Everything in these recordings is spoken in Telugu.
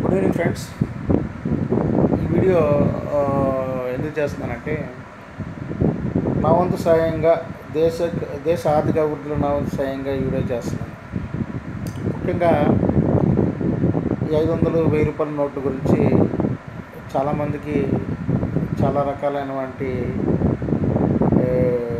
గుడ్ ఈవినింగ్ ఫ్రెండ్స్ ఈ వీడియో ఆ, ఎందుకు చేస్తున్నానంటే నా వంతు సాయంగా దేశ దేశ ఆర్థిక అభివృద్ధిలో నా వంతు సాయంగా ఈ వీడియో చేస్తున్నాను ముఖ్యంగా ఈ ఐదు వందలు వెయ్యి రూపాయల నోట్ల గురించి చాలామందికి చాలా రకాలైనటువంటి ఏ,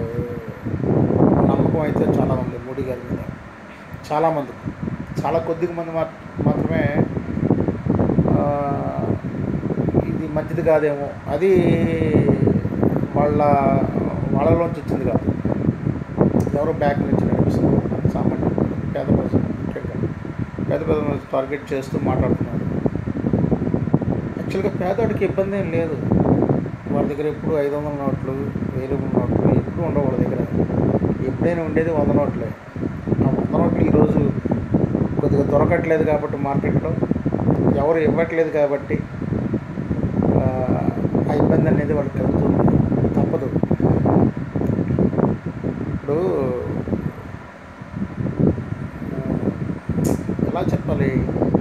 నమ్మకం అయితే చాలా ఉంది మోడీ గారి మీద చాలామంది చాలా కొద్దిగా మంది మాత్- మాత్రమే ఆ, ఇది మంచిది కాదేమో అది వాళ్ళ వాళ్ళలోంచి వచ్చింది కాదు ఎవరో బ్యాక్ నుంచి నడిపిస్తుంది సామాన్య పేద ప్రజలు ముఖ్యంగా పేద ప్రజలను టార్గెట్ చేస్తూ మాట్లాడుతున్నారు యాక్చువల్గా పేదవాడికి ఇబ్బంది ఏం లేదు వాళ్ళ దగ్గర ఎప్పుడు ఐదు వందల నోట్లు వెయ్యి రూపాయల నోట్లు ఎప్పుడు ఉండవు వాళ్ళ దగ్గర ఎప్పుడైనా ఉండేది వంద నోట్లే ఆ వంద నోట్లు ఈరోజు కొద్దిగా దొరకట్లేదు కాబట్టి మార్కెట్లో ఎవరు ఇవ్వట్లేదు కాబట్టి ఆ, ఆ ఇబ్బంది అనేది వాళ్ళకి కలుగుతుంది తప్పదు ఇప్పుడు ఆ, ఎలా చెప్పాలి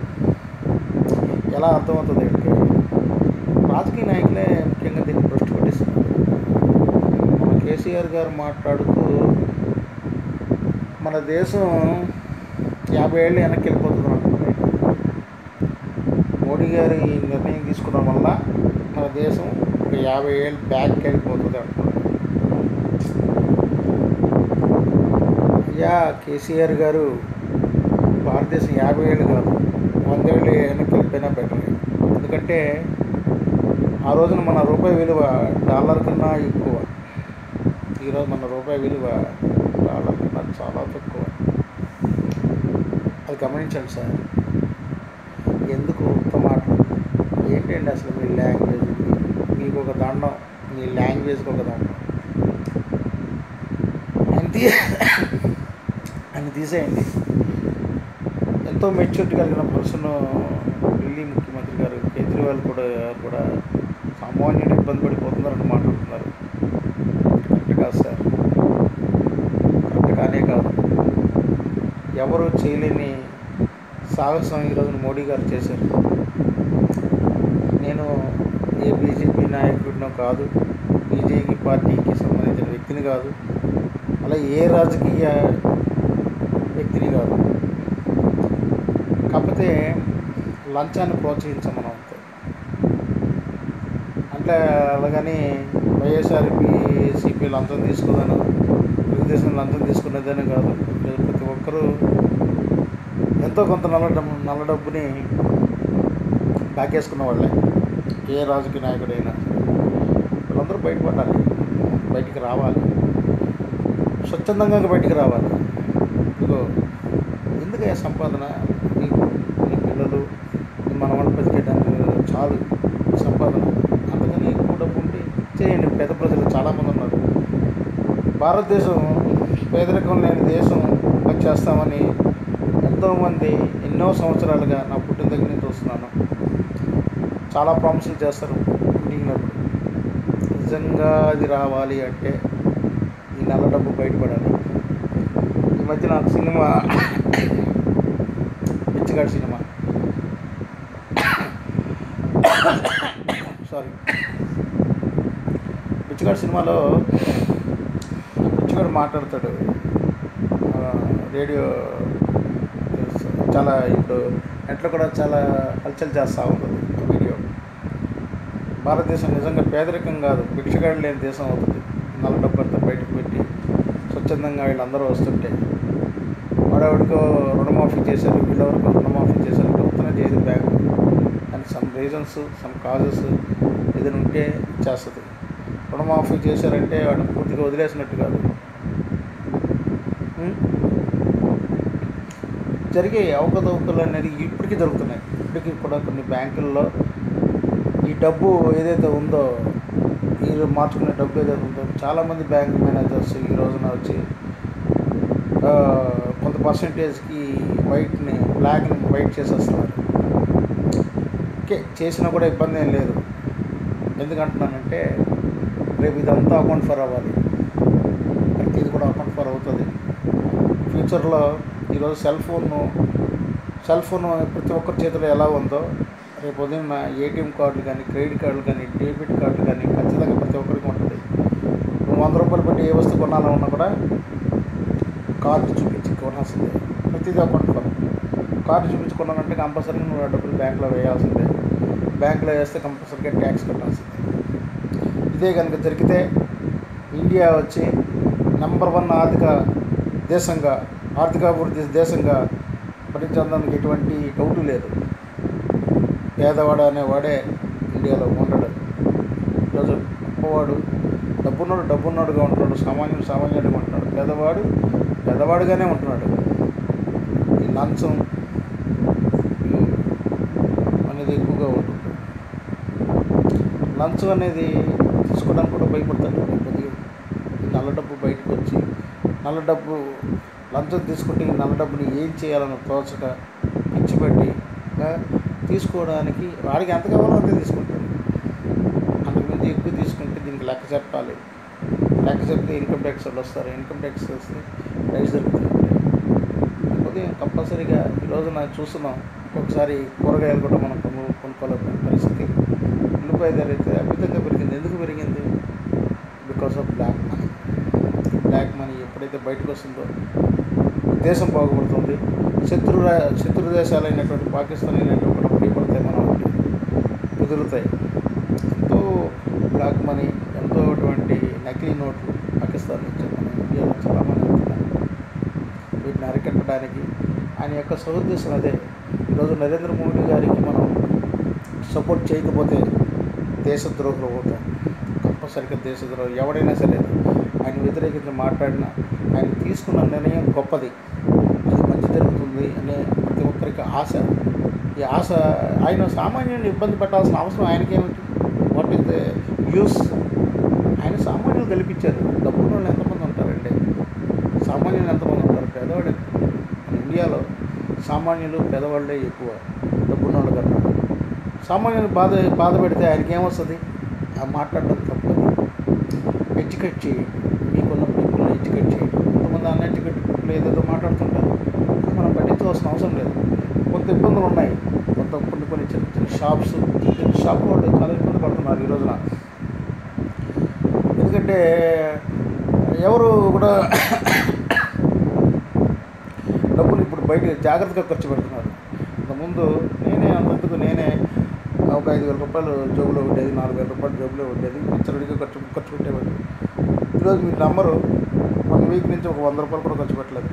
ఎలా అర్థమవుతుంది వీళ్ళకి రాజకీయ నాయకులే ముఖ్యంగా దీన్ని భ్రష్టు పట్టిస్తున్నారు మన కేసీఆర్ గారు మాట్లాడుతూ మన దేశం యాభై ఏళ్ళు వెనక్కి వెళ్ళిపోతుంది అనుకుంటున్నాయి మోడీ గారు ఈ నిర్ణయం తీసుకోవడం వల్ల మన దేశం ఒక యాభై ఏళ్ళు బ్యాక్ వెళ్ళిపోతుంది అంటున్నారు అయ్యా కేసీఆర్ గారు భారతదేశం యాభై ఏళ్ళు కాదు వంద ఏళ్ళు వెనక్కి వెళ్ళిపోయినా బెటర్ ఎందుకంటే ఆ రోజున మన రూపాయి విలువ డాలర్ కన్నా ఎక్కువ ఈరోజు మన రూపాయి విలువ డాలర్ కన్నా చాలా తక్కువ అది గమనించండి సార్ ఎందుకు ఉత్త మాటలు ఏంటండి అసలు మీ లాంగ్వేజ్ మీకు ఒక దండం మీ లాంగ్వేజ్కి ఒక దండం ఆయన తీ ఆయన తీసేయండి ఎంతో మెచ్యూరిటీ కలిగిన పర్సన్ ఢిల్లీ ముఖ్యమంత్రి గారు కేజ్రీవాల్ కూడా కూడా సామాన్యుడు ఇబ్బంది పడిపోతున్నారని మాట్లాడుతున్నారు కరెక్ట్ కాదు సార్ కరెక్ట్ కానే కాదు ఎవరు చేయలేని సాహసం ఈరోజు మోడీ గారు చేశారు నేను ఏ బీజేపీ నాయకుడినో కాదు బీజేపీ పార్టీకి సంబంధించిన వ్యక్తిని కాదు అలా ఏ రాజకీయ వ్యక్తిని కాదు కాకపోతే లంచాన్ని ప్రోత్సహించమనం అంతే అంటే అలాగని వైఎస్ఆర్పి సిపి లంచం తీసుకోదాను తెలుగుదేశం లంచం తీసుకునేదని కాదు లేదు ప్రతి ఒక్కరూ ఎంతో కొంత నల్ల డబ్బు నల్ల డబ్బుని దాకేసుకున్న వాళ్ళే ఏ రాజకీయ నాయకుడైనా వీళ్ళందరూ బయటపడాలి బయటికి రావాలి స్వచ్ఛందంగా బయటికి రావాలి ఇదిగో ఎందుకు సంపాదన నీకు నీ పిల్లలు నీ మనవాళ్ళు బతికేయడానికి చాలు ఈ సంపాదన అందుకని ఎక్కువ డబ్బు ఉంటే చేయండి పేద ప్రజలు చాలామంది ఉన్నారు భారతదేశం పేదరికం లేని దేశం చేస్తామని ఎంతోమంది ఎన్నో సంవత్సరాలుగా నా పుట్టిన దగ్గర నుంచి చూస్తున్నాను చాలా ప్రామిసులు చేస్తారు మీటింగ్లప్పుడు నిజంగా అది రావాలి అంటే ఈ నల్ల డబ్బు బయటపడాలి ఈ మధ్య నాకు సినిమా పిచ్చిగాడి సినిమా సారీ పిచ్చిగాడి సినిమాలో పిచ్చిగాడు మాట్లాడతాడు ఆ, రేడియో చాలా ఇప్పుడు నెట్లో కూడా చాలా హల్చల్ చేస్తూ ఉంటుంది ఆ వీడియో భారతదేశం నిజంగా పేదరికం కాదు భిక్షగాడు లేని దేశం అవుతుంది నల్ల డబ్బంతా బయటకు పెట్టి స్వచ్ఛందంగా వీళ్ళందరూ వస్తుంటే వాడెవడికో రుణమాఫీ చేశారు వీళ్ళెవరికో రుణమాఫీ చేశారు చెప్తున్నా చేయదు bank and some reasons some causes ఏదైనా ఉంటే చేస్తుంది రుణమాఫీ చేశారంటే వాడిని పూర్తిగా వదిలేసినట్టు కాదు ఉం? జరిగే అవకతవకలు అనేది ఇప్పటికీ జరుగుతున్నాయి ఇప్పటికీ కూడా కొన్ని బ్యాంకుల్లో ఈ డబ్బు ఏదైతే ఉందో ఈ మార్చుకునే డబ్బు ఏదైతే ఉందో చాలామంది బ్యాంక్ మేనేజర్స్ ఈ రోజున వచ్చి ఆ, కొంత పర్సంటేజ్కి వైట్ని బ్లాక్ని వైట్ చేసేస్తున్నారు ఓకే చేసినా కూడా ఇబ్బంది ఏం లేదు ఎందుకంటున్నానంటే రేపు ఇదంతా అకౌంట్ ఫర్ అవ్వాలి ఇది కూడా అకౌంట్ ఫర్ అవుతుంది ఫ్యూచర్లో ఈరోజు సెల్ ఫోన్ సెల్ ఫోన్ ప్రతి ఒక్కరి చేతిలో ఎలా ఉందో రేపు ఉదయం ఏటీఎం కార్డులు కానీ క్రెడిట్ కార్డులు కానీ డెబిట్ కార్డులు కానీ ఖచ్చితంగా ప్రతి ఒక్కరికి ఉంటుంది నువ్వు వంద రూపాయలు పెట్టి ఏ వస్తువు కొనాలన్నా కూడా కార్డు చూపించి కొనాల్సిందే ప్రతిదీ అకౌంట్ ఫర్ కార్డు చూపించి కొనాలంటే కంపల్సరీగా నువ్వు ఆ డబ్బులు బ్యాంక్లో వేయాల్సిందే బ్యాంక్లో వేస్తే కంపల్సరీగా ట్యాక్స్ కట్టాల్సిందే ఇదే కనుక జరిగితే ఇండియా వచ్చి నెంబర్ వన్ ఆర్థిక దేశంగా ఆర్థికాభివృద్ధి దేశంగా పరిచందానికి ఎటువంటి డౌటు లేదు పేదవాడు అనేవాడే ఇండియాలో ఉండడు ఈరోజు గొప్పవాడు డబ్బున్నాడు డబ్బున్నాడుగా ఉంటున్నాడు సామాన్యుడు సామాన్యుడిగా ఉంటున్నాడు పేదవాడు పేదవాడుగానే ఉంటున్నాడు ఈ లంచం ఈ అనేది ఎక్కువగా ఉంటుంది లంచం అనేది తీసుకోవడానికి కూడా భయపడతాడు కొద్దిగా ఈ నల్ల డబ్బు బయటకు వచ్చి నల్ల డబ్బు లంచం తీసుకుంటే ఈ నల్ల డబ్బుని ఏం చేయాలని తోచక పిచ్చిపెట్టి ఆ, తీసుకోవడానికి వాడికి ఎంత కావాలో అంతే తీసుకుంటాడు అంతకుమించి ఎక్కువ తీసుకుంటే దీనికి లెక్క చెప్పాలి లెక్క చెప్తే ఇన్కమ్ ట్యాక్స్ వాళ్ళు వస్తారు ఇన్కమ్ ట్యాక్స్ వస్తే రైస్ దొరుకుతుంది ఉదయం కంపల్సరీగా ఈ రోజున చూస్తున్నాం ఒకసారి కూరగాయలు కూడా మనం కొను కొనుక్కోలేని పరిస్థితి ఉల్లిపాయ ధర అయితే అద్భుతంగా పెరిగింది ఎందుకు పెరిగింది because of black money black money ఎప్పుడైతే బయటకు వస్తుందో దేశం బాగుపడుతుంది శత్రు రా- శత్రు దేశాలైనటువంటి పాకిస్తాన్ అయినటువంటి కూడా భయపడతాయి మనం కుదురుతాయి ఎంతో బ్లాక్ మనీ ఎంతో అటువంటి నకిలీ నోట్లు పాకిస్తాన్ నుంచి మన ఇండియాలో చాలామంది ఉంటున్నారు వీటిని అరికట్టడానికి ఆయన యొక్క సదుద్దేశం అదే ఈరోజు నరేంద్ర మోడీ గారికి మనం సపోర్ట్ చేయకపోతే దేశద్రోహులు అవుతాం కంపల్సరిగా దేశద్రోహులు ఎవడైనా సరే ఆయన వ్యతిరేకించి మాట్లాడినా ఆయన తీసుకున్న నిర్ణయం గొప్పది అది మంచి జరుగుతుంది అనే ప్రతి ఒక్కరికి ఆశ ఈ ఆశ ఆయన సామాన్యుని ఇబ్బంది పెట్టాల్సిన అవసరం ఆయనకేమిటి వాట్ ఈస్ ద యూస్ ఆయన సామాన్యులు గెలిపించారు డబ్బున్న వాళ్ళు ఎంతమంది ఉంటారండి సామాన్యులు ఎంతమంది ఉంటారు పేదవాళ్ళు ఎక్కువ. మన ఇండియాలో సామాన్యులు పేదవాళ్ళే ఎక్కువ డబ్బున్న వాళ్ళు కన్నా సామాన్యులు బాధ బాధ పెడితే ఆయనకి ఏమొస్తుంది ఆ మాట్లాడడం తప్పది ఎడ్యుకేట్ చేయండి మీకున్న పీపుల్ని ఎడ్యుకేట్ చేయండి కొంతమంది అన్ఎడ్యుకేటెడ్ పీపుల్ ఏదేదో మాట్లాడుతుంటారు అది మనం పట్టించవలసిన అవసరం లేదు కొంత ఇబ్బందులు ఉన్నాయి కొంత కొన్ని కొన్ని చిన్న చిన్న షాప్స్ చిన్న చిన్న షాప్ వాళ్ళు చాలా ఇబ్బంది పడుతున్నారు ఈ రోజున ఎందుకంటే ఎవరు కూడా డబ్బులు ఇప్పుడు బయట జాగ్రత్తగా ఖర్చు పెడుతున్నారు ఇంతకుముందు నేనే అంతకు నేనే ఒక ఐదు వేల రూపాయలు జోబులో ఉండేది నాలుగు వేల రూపాయలు జోబులో ఉండేది విచ్చలవిడిగా ఖర్చు ఖర్చు పెట్టేవాడు ఈరోజు మీరు నమ్మరు వన్ వీక్ నుంచి ఒక వంద రూపాయలు కూడా ఖర్చు పెట్టలేదు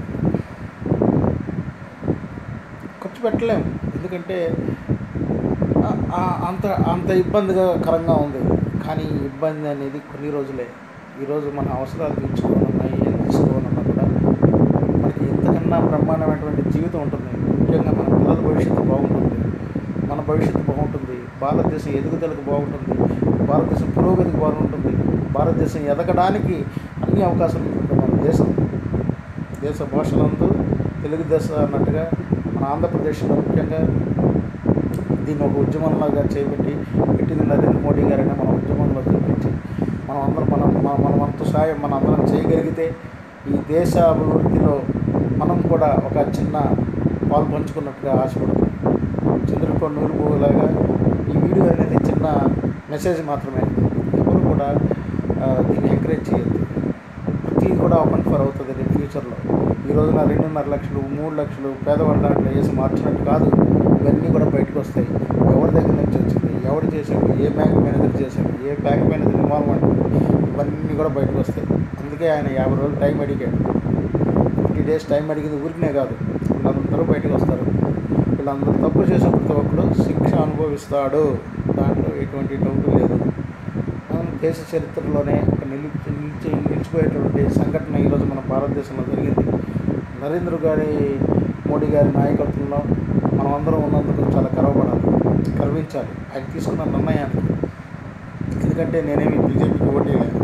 ఖర్చు పెట్టలేము ఎందుకంటే ఆ- ఆ- అంత అంత ఇబ్బందిగా కరంగా ఉంది కానీ ఈ ఇబ్బంది అనేది కొన్ని రోజులే ఈరోజు మన అవసరాలు తీర్చుకోవాలన్నా ఏం తీసుకోవాలన్నా కూడా మనకి ఇంతకన్నా బ్రహ్మాండమైనటువంటి జీవితం ఉంటుంది ముఖ్యంగా మన పిల్లల భవిష్యత్తు బాగుంటుంది మన భవిష్యత్తు బాగుంటుంది భారతదేశం ఎదుగుదలకు బాగుంటుంది భారతదేశం పురోగతికి బాగుంటుంది భారతదేశం ఎదగడానికి అన్ని అవకాశాలు ఉంటుంది మన దేశం దేశ భాషలందు తెలుగు దేశ అన్నట్టుగా మన ఆంధ్రప్రదేశ్లో ముఖ్యంగా దీన్ని ఒక ఉద్యమంలాగా చేపట్టి పెట్టింది నరేంద్ర మోడీ గారైనా మన ఉద్యమంలో చూపించి మనం అందరం మనం మన- మన వంతు సాయం మనం అందరం చేయగలిగితే ఈ దేశ అభివృద్ధిలో మనం కూడా ఒక చిన్న పాలు పంచుకున్నట్టుగా ఆశపడుతున్నాం చంద్రుడికో నూరు పువ్వులాగా ఈ వీడియో అనేది చిన్న మెసేజ్ మాత్రమే ఎవరు కూడా ఆ, దీన్ని ఎంకరేజ్ చేయొద్దు ప్రతి కూడా ఓపెన్ ఫర్ అవుతుంది రేపు ఫ్యూచర్లో ఈ రోజున రెండున్నర లక్షలు మూడు లక్షలు పేదవాళ్ళ దాంట్లో వేసి మార్చినట్టు కాదు ఇవన్నీ కూడా బయటకు వస్తాయి ఎవరి దగ్గర నుంచి వచ్చింది ఎవరు చేశాడు ఏ బ్యాంక్ మేనేజర్ చేశాడు ఏ బ్యాంక్ మేనేజర్ ఇన్వాల్వ్మెంట్ ఇవన్నీ కూడా బయటకు వస్తాయి అందుకే ఆయన యాభై రోజులు టైం అడిగాడు ఫిఫ్టీ డేస్ టైం అడిగింది ఊరికనే కాదు వీళ్ళందరూ బయటకు వస్తారు వీళ్ళందరూ తప్పు చేసిన ప్రతి ఒక్కరు శిక్ష అనుభవిస్తాడు దాంట్లో ఎటువంటి డౌట్ లేదు మనం దేశ చరిత్రలోనే ఒక నిలిచి నిలిచి నిలిచిపోయేటువంటి సంఘటన ఈరోజు మన భారతదేశంలో జరిగింది నరేంద్ర గారి మోడీ గారి నాయకత్వంలో మనం అందరం ఉన్నందుకు చాలా గర్వపడాలి గర్వించాలి ఆయన తీసుకున్న నిర్ణయానికి ఎందుకంటే నేనేమి బీజేపీకి ఓటేయలేదు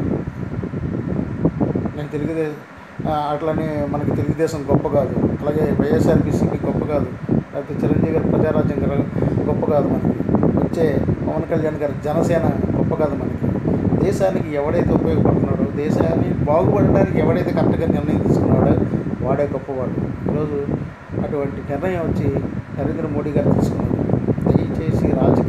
నేను తెలుగుదేశం ఆ, అట్లనే మనకి తెలుగుదేశం గొప్ప కాదు అలాగే వైఎస్ఆర్బీసీపీ గొప్ప కాదు లేకపోతే చిరంజీవి గారి ప్రజారాజ్యం గారు గొప్ప కాదు మనకి వచ్చే పవన్ కళ్యాణ్ గారి జనసేన గొప్ప కాదు మనకి దేశానికి ఎవడైతే ఉపయోగపడుతున్నాడో దేశాన్ని బాగుపడడానికి ఎవడైతే కరెక్ట్గా నిర్ణయం తీసుకున్నాడో వాడే గొప్పవాడు ఈరోజు అటువంటి నిర్ణయం వచ్చి నరేంద్ర మోడీ గారు తీసుకున్నాడు దయచేసి రాజకీయ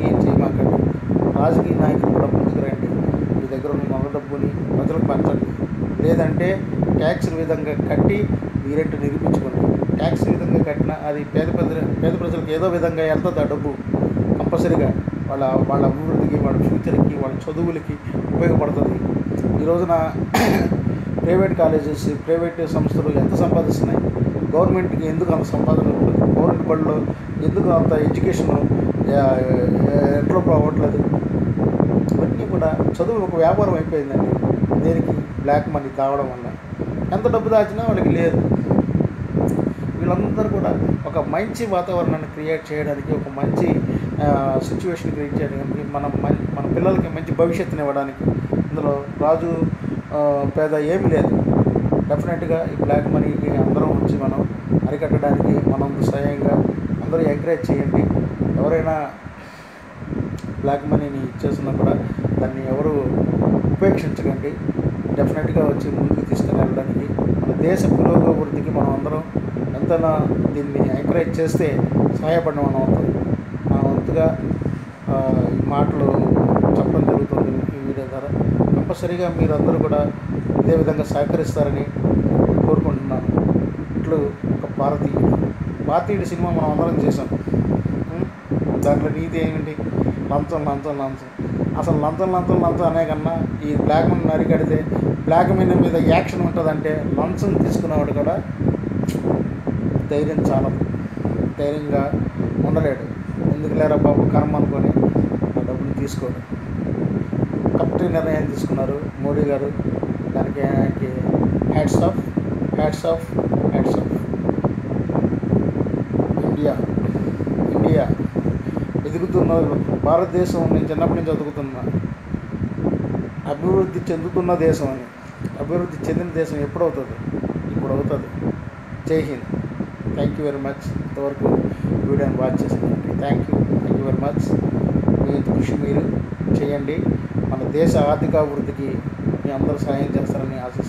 ఉంటే ట్యాక్స్ విధంగా కట్టి మీరేంటి నిరూపించుకోండి ట్యాక్స్ విధంగా కట్టిన అది పేద పెద్ద పేద ప్రజలకు ఏదో విధంగా వెళ్తుంది ఆ డబ్బు కంపల్సరీగా వాళ్ళ వాళ్ళ అభివృద్ధికి వాళ్ళ ఫ్యూచర్కి వాళ్ళ చదువులకి ఉపయోగపడుతుంది ఈ రోజున ప్రైవేట్ కాలేజెస్ ప్రైవేట్ సంస్థలు ఎంత సంపాదిస్తున్నాయి గవర్నమెంట్కి ఎందుకు అంత సంపాదన ఉంటుంది? గవర్నమెంట్ బడిలో ఎందుకు అంత ఎడ్యుకేషన్ ఎట్లా పోవట్లేదు ఇవన్నీ కూడా చదువు ఒక వ్యాపారం అయిపోయిందండి దేనికి బ్లాక్ మనీ తాగడం వల్ల ఎంత డబ్బు దాచినా వాళ్ళకి లేదు వీళ్ళందరూ కూడా ఒక మంచి వాతావరణాన్ని క్రియేట్ చేయడానికి ఒక మంచి సిచ్యువేషన్ క్రియేట్ చేయడానికి మనం మం- మన పిల్లలకి మంచి భవిష్యత్తుని ఇవ్వడానికి ఇందులో రాజు ఆ, పేద ఏమీ లేదు డెఫినెట్గా ఈ బ్లాక్ మనీకి అందరం వచ్చి మనం అరికట్టడానికి మనం స్వయంగా అందరూ ఎంకరేజ్ చేయండి ఎవరైనా బ్లాక్ మనీని ఇచ్చేసినా కూడా దాన్ని ఎవరు ఉపేక్షించకండి డెఫినెట్గా వచ్చి ముందుకు తీసుకుని వెళ్ళడానికి మన దేశ పురోగభివృద్ధికి మనం అందరం ఎంతైనా దీన్ని ఎంకరేజ్ చేస్తే సహాయపడిన మనం అవుతాం మన వంతుగా ఆ, ఈ మాటలు చెప్పడం జరుగుతుంది ఈ వీడియో ద్వారా కంపల్సరీగా మీరందరూ కూడా ఇదే విధంగా సహకరిస్తారని కోరుకుంటున్నాను ఇట్లు ఒక భారతీయుడు భారతీయుడు సినిమా మనం అందరం చేసాం ఉం? దాంట్లో నీతి ఏమిటి లంచం లంచం లంచం అసలు లంచం లంచం లంచం అనే కన్నా ఈ బ్లాక్ మనీ అరికడితే బ్లాక్ మనీ మీద యాక్షన్ ఉంటుందంటే లంచం తీసుకునేవాడు కూడా ధైర్యం చాలదు ధైర్యంగా ఉండలేడు ఎందుకు లేరా బాబు కర్మ అనుకొని ఆ డబ్బులు తీసుకోడు కరెక్ట్ నిర్ణయం తీసుకున్నారు మోడీ గారు దానికి ఆయనకి hats off hats off hats off India India ఎదుగుతున్న భారతదేశం నేను చిన్నప్పటి నుంచి చదువుతున్నా అభివృద్ధి చెందుతున్న దేశం అని అభివృద్ధి చెందిన దేశం ఎప్పుడు అవుతుంది ఇప్పుడు అవుతుంది Jai Hind thank you very much ఇంతవరకు వీడియోని వాచ్ చేసినందుకు thank you thank you very much మీ కృషి మీరు చేయండి మన దేశ ఆర్థికాభివృద్ధికి మీ అందరూ సహాయం చేస్తారని ఆశిస్తున్నాను